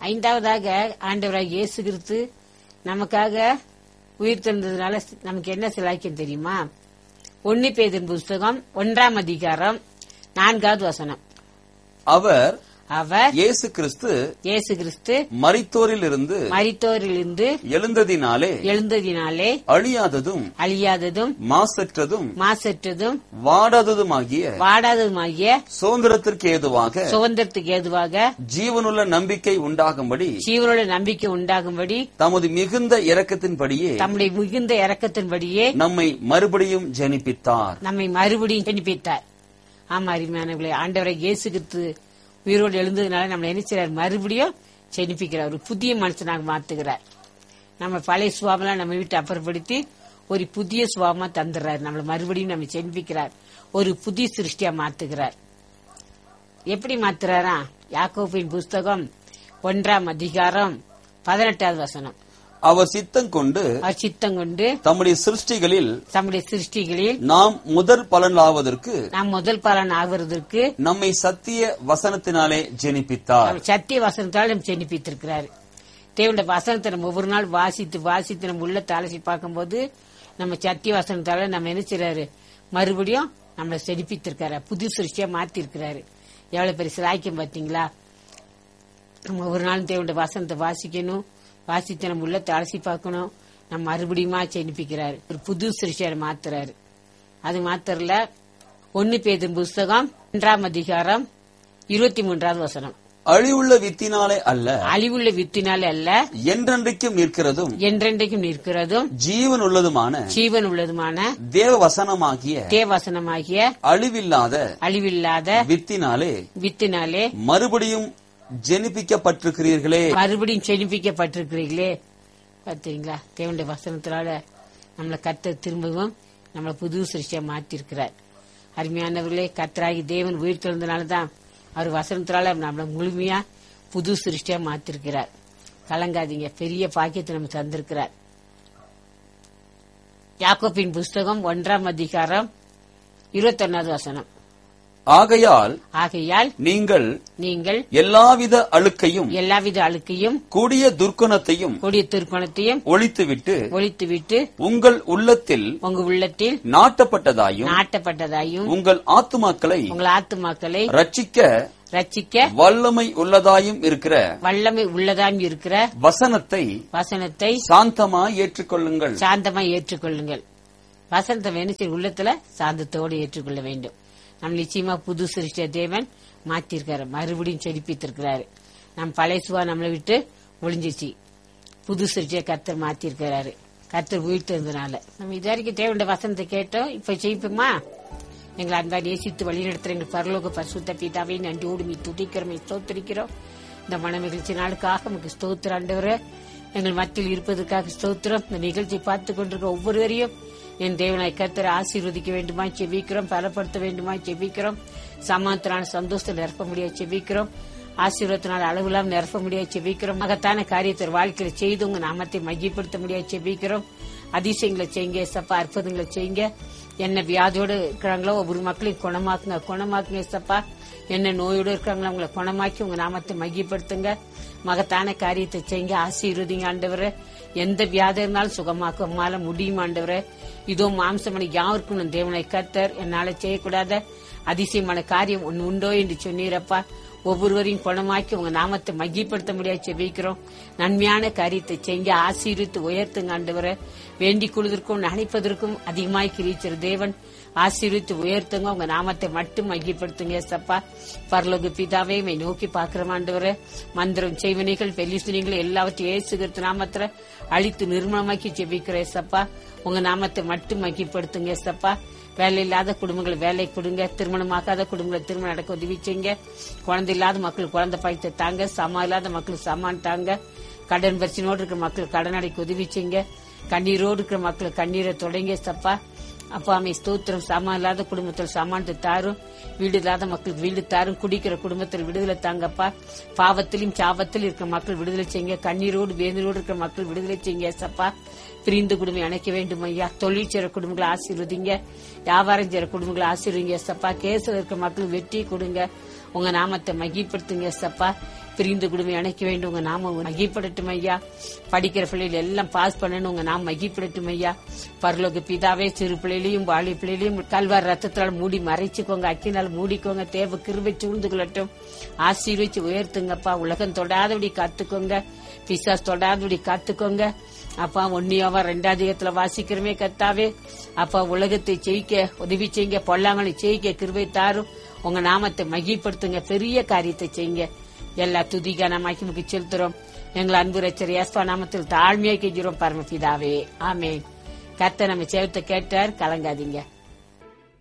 ஐந்தாவதாக ஆண்டவராக இயேசு கிறிஸ்து நமக்காக உயிர் தெழுந்ததுனால நமக்கு என்ன சிலாக்கியம் தெரியுமா ஒன்னு பேதின் புஸ்தகம் ஒன்றாம் அதிகாரம் நான்காவது வசனம் அவர் அவர் இயேசு கிறிஸ்து இயேசு கிறிஸ்து மரித்தோரிலிருந்து மரித்தோரிலிருந்து எழுந்ததினாலே எழுந்ததினாலே அழியாததும் அழியாததும் மாசற்றதும் மாசற்றதும் வாடாததுமாகிய வாடாததுமாகிய சுதந்திரத்திற்கு ஏதுவாக சுதந்திரத்துக்கு ஏதுவாக ஜீவனுள்ள நம்பிக்கை உண்டாகும்படி ஜீவனோட நம்பிக்கை உண்டாகும்படி தமது மிகுந்த இரக்கத்தின்படியே தம்முடைய மிகுந்த இரக்கத்தின்படியே நம்மை மறுபடியும் ஜெனிப்பித்தார் நம்மை மறுபடியும் ஜெனிப்பித்தார் ஆமா அருமையானவர்களே ஆண்டவரை இயேசு கிறிஸ்து உயிரோடு எழுந்ததுனால நம்மளை என்ன செய்றார் மறுபடியும் ஜெனிப்பிக்கிறார் ஒரு புதிய மனுஷனாக மாத்துகிறார் நம்ம பழைய சுவாமெல்லாம் நம்ம வீட்டை அப்புறப்படுத்தி ஒரு புதிய சுவாமா தந்துடுறார் நம்மளை மறுபடியும் நம்ம ஜெனிப்பிக்கிறார் ஒரு புதிய சிருஷ்டியா மாத்துகிறார் எப்படி மாத்துறாரா யாக்கோபின் புஸ்தகம் ஒன்றாம் அதிகாரம் பதினெட்டாவது வசனம் அவர் சித்தம் கொண்டு அவர் சித்தம் கொண்டு தம்முடைய சிருஷ்டிகளில் தம்முடைய சிருஷ்டிகளில் நாம் முதற் பலனாவதற்கு நாம் முதல் பலன் ஆகுறதற்கு நம்மை சத்திய வசனத்தினாலே ஜெனிப்பித்தார் நம்ம சத்திய வசனத்தால் நம்ம ஜெனிப்பித்திருக்கிறாரு தேவனுடைய வசனத்தை நம்ம ஒவ்வொரு நாள் வாசித்து வாசித்து நம்ம உள்ள அலசி பார்க்கும்போது நம்ம சத்திய வசனத்தால நம்ம என்ன செய்றாரு மறுபடியும் நம்மளை செழிப்பித்திருக்காரு புது சிருஷ்டியா மாத்தி இருக்கிறாரு எவ்வளவு பெரிய சிலாய்க்கம் பாத்தீங்களா நம்ம ஒவ்வொரு நாளும் தேவனுடைய வசனத்தை வாசிக்கணும் வாசித்து நம்ம உள்ள அலசி பார்க்கணும் நம்ம மறுபடியுமா ஜெனிப்பிக்கிறாரு ஒரு புது சிருஷ்டியா மாத்துறாரு அது மாத்திரல ஒன்னு பேதும் புஸ்தகம் ஒன்றாம் அதிகாரம் இருபத்தி மூன்றாவது வசனம் அழிவுள்ள வித்தினாலே அல்ல அழிவுள்ள வித்தினாலே அல்ல என்றென்றைக்கும் நிற்கிறதும் என்றென்றைக்கும் நிற்கிறதும் ஜீவன் உள்ளதுமான ஜீவன் உள்ளதுமான தேவ வசனமாகிய தேவசனமாகிய அழிவில்லாத அழிவில்லாத வித்தினாலே வித்தினாலே மறுபடியும் ஜெனிப்பிக்கப்பட்டிருக்கிறீர்களே மறுபடியும் செழிப்பிக்கப்பட்டிருக்கிறீர்களே பார்த்தீங்களா தேவனுடைய வசனத்தினால நம்மளை கத்த திரும்பவும் நம்மளை புது சிருஷ்டியா மாத்திருக்கிறார் அருமையானவர்களே கத்தராகி தேவன் உயிர் தான் அவர் வசனத்தினால நம்மளை முழுமையா புது சிருஷ்டியா மாத்திருக்கிறார் கலங்காதீங்க பெரிய பாக்கியத்தை நம்ம தந்திருக்கிறார் யாக்கோப்பின் புஸ்தகம் ஒன்றாம் அதிகாரம் இருபத்தொன்னாவது வசனம் ஆகையால் ஆகையால் நீங்கள் நீங்கள் எல்லாவித அழுக்கையும் எல்லாவித அழுக்கையும் கொடிய துர்க்குணத்தையும் கொடிய திருக்கோணத்தையும் ஒழித்துவிட்டு ஒழித்துவிட்டு உங்கள் உள்ளத்தில் உங்க உள்ளத்தில் நாட்டப்பட்டதாயும் நாட்டப்பட்டதாயும் உங்கள் ஆத்துமாக்களை உங்கள் ஆத்துமாக்களை ரட்சிக்க ரட்சிக்க வல்லமை உள்ளதாயும் இருக்கிற வல்லமை உள்ளதாயும் இருக்கிற வசனத்தை வசனத்தை சாந்தமாய் ஏற்றுக்கொள்ளுங்கள் சாந்தமாய் ஏற்றுக்கொள்ளுங்கள் வசனத்தை வேணும் உள்ளத்துல சாந்தத்தோடு ஏற்றுக்கொள்ள வேண்டும் நம்ம நிச்சயமா புது சிருஷ்டிய தேவன் மாத்திருக்காரு மறுபடியும் செழிப்பித்திருக்கிறாரு நம் பழைய சுவா நம்மளை விட்டு ஒளிஞ்சிச்சு புது சிருஷ்டிய கர்த்தர் மாத்திருக்கிறாரு கர்த்தர் உயிர்த்ததுனால நம்ம இது வரைக்கும் தேவனுடைய வசனத்தை கேட்டோம் இப்ப ஜெயிப்போமா எங்களை அன்பா நேசித்து வழிநடத்துற எங்கள் பரலோக பரிசுத்த பிதாவை நன்றியோடு மீ துதிக்கிறோம் ஸ்தோத்திரிக்கிறோம் இந்த மன நிகழ்ச்சி நாளுக்காக நமக்கு ஸ்தோத்திர ஆண்டவரே எங்கள் மத்தியில் இருப்பதற்காக ஸ்தோத்திரம் இந்த நிகழ்ச்சி பார்த்து கொண்டிருக்க ஒவ்வொருவரையும் என் தேவனாய் கர்த்தரை ஆசீர்வதிக்க வேண்டுமா செபிக்கிறோம் பலப்படுத்த வேண்டுமா செபிக்கிறோம் சமாந்தரான சந்தோஷத்தில் நிரப்ப முடியாது செபிக்கிறோம் ஆசீர்வாதத்தினால் அளவிலாம் நிரப்ப முடியாது செபிக்கிறோம் மகத்தான காரியத்தை வாழ்க்கையில செய்து உங்க நாமத்தை மையப்படுத்த முடியாது செபிக்கிறோம் அதிசயங்களை செய்யுங்க சப்பா அற்புதங்களை செய்யுங்க என்ன வியாதியோடு இருக்கிறாங்களோ ஒவ்வொரு மக்களையும் குணமாக்குங்க குணமாக்குங்க சப்பா என்ன நோயோடு இருக்கிறாங்களோ அவங்களை குணமாக்கி உங்க நாமத்தை மையப்படுத்துங்க மகத்தான காரியத்தை செய்யுங்க ஆசீர்வதிங்க ஆண்டவரை எந்த வியாதி இருந்தாலும் சுகமாக்க உம்மால முடியும் ஆண்டவரே இதோ மாம்சமனை யாருக்கும் நான் தேவனை கத்தர் என்னால செய்யக்கூடாத அதிசயமான காரியம் ஒன்று உண்டோ என்று சொன்னீரப்பா ஒவ்வொருவரையும் குணமாக்கி உங்க நாமத்தை மகிப்படுத்த முடியாது செபிக்கிறோம் நன்மையான காரியத்தை செய்ய ஆசீர்வித்து உயர்த்துங்க ஆண்டவரை வேண்டிக் கொள்வதற்கும் நினைப்பதற்கும் அதிகமாய் கிரீச்சர் தேவன் ஆசீர்வித்து உயர்த்துங்க உங்க நாமத்தை மட்டும் மகிப்படுத்துங்க சப்பா பரலோக பிதாவே மை நோக்கி பாக்குற ஆண்டவரை மந்திரம் செய்வனைகள் பெலிசுனிகள் எல்லாவற்றையும் ஏசுகிறது நாமத்துல அழித்து நிர்மலமாக்கி ஜெபிக்கிறேன் சப்பா உங்க நாமத்தை மட்டும் மகிப்படுத்துங்க சப்பா வேலை இல்லாத குடும்பங்களை வேலை கொடுங்க திருமணமாக்காத குடும்பங்களை திருமணம் நடக்க உதவி செய்யுங்க குழந்தை இல்லாத மக்கள் குழந்தை பாய்த்த தாங்க சமா இல்லாத மக்கள் சமான் தாங்க கடன் பிரச்சனையோடு இருக்கிற மக்கள் கடன் அடைக்க உதவி செய்யுங்க கண்ணீரோடு இருக்கிற மக்கள் கண்ணீரை தொடங்க சப்பா அப்பா அமை ஸ்தோத்திரம் சாமான் இல்லாத குடும்பத்தில் சாமானத்தை தாரும் வீடு இல்லாத மக்களுக்கு வீடு தாரும் குடிக்கிற குடும்பத்தில் விடுதலை தாங்கப்பா பாவத்திலும் சாபத்திலும் இருக்கிற மக்கள் விடுதலை செய்யுங்க கண்ணீரோடு வேதனோடு இருக்கிற மக்கள் விடுதலை செய்யுங்க சப்பா பிரிந்து குடும்பம் இணைக்க வேண்டும் ஐயா தொழில் செய்ற குடும்பங்களை ஆசீர்வதிங்க வியாபாரம் செய்ற குடும்பங்களை ஆசீர்வதிங்க சப்பா கேசில் இருக்கிற மக்களுக்கு வெற்றி கொடுங்க உங்க நாமத்தை மகிப்படுத்துங்க சப்பா பிரிந்து குடும்பம் இணைக்க வேண்டும் உங்க நாம மகிப்படட்டும் ஐயா படிக்கிற பிள்ளைகள் எல்லாம் பாஸ் பண்ணணும் உங்க நாம மகிப்படட்டும் ஐயா பரலோக பிதாவே சிறு பிள்ளைகளையும் வாலி பிள்ளைகளையும் கல்வார் ரத்தத்தால் மூடி மறைச்சுக்கோங்க அக்கினால் மூடிக்கோங்க தேவ கிருபை சூழ்ந்து கொள்ளட்டும் ஆசீர்வச்சு உயர்த்துங்கப்பா உலகம் தொடாதபடி காத்துக்கோங்க பிசாஸ் தொடாதபடி காத்துக்கோங்க அப்பா ஒன்னியாவா ரெண்டாதிகத்துல வாசிக்கிறமே கத்தாவே அப்பா உலகத்தை ஜெயிக்க உதவி செய்யுங்க பொல்லாங்கலை ஜெயிக்க கிருபை தாரும் உங்க நாமத்தை மகிப்படுத்துங்க பெரிய காரியத்தை செய்யுங்க எல்லா துதிக்கான மகிமுக்கு செலுத்துறோம் எங்கள் அன்பு ரச்சர் ஏஸ்வா நாமத்தில் தாழ்மையாக கெஞ்சுறோம் பரமபிதாவே ஆமேன் கத்த நம்ம சேவத்தை கேட்டார் கலங்காதீங்க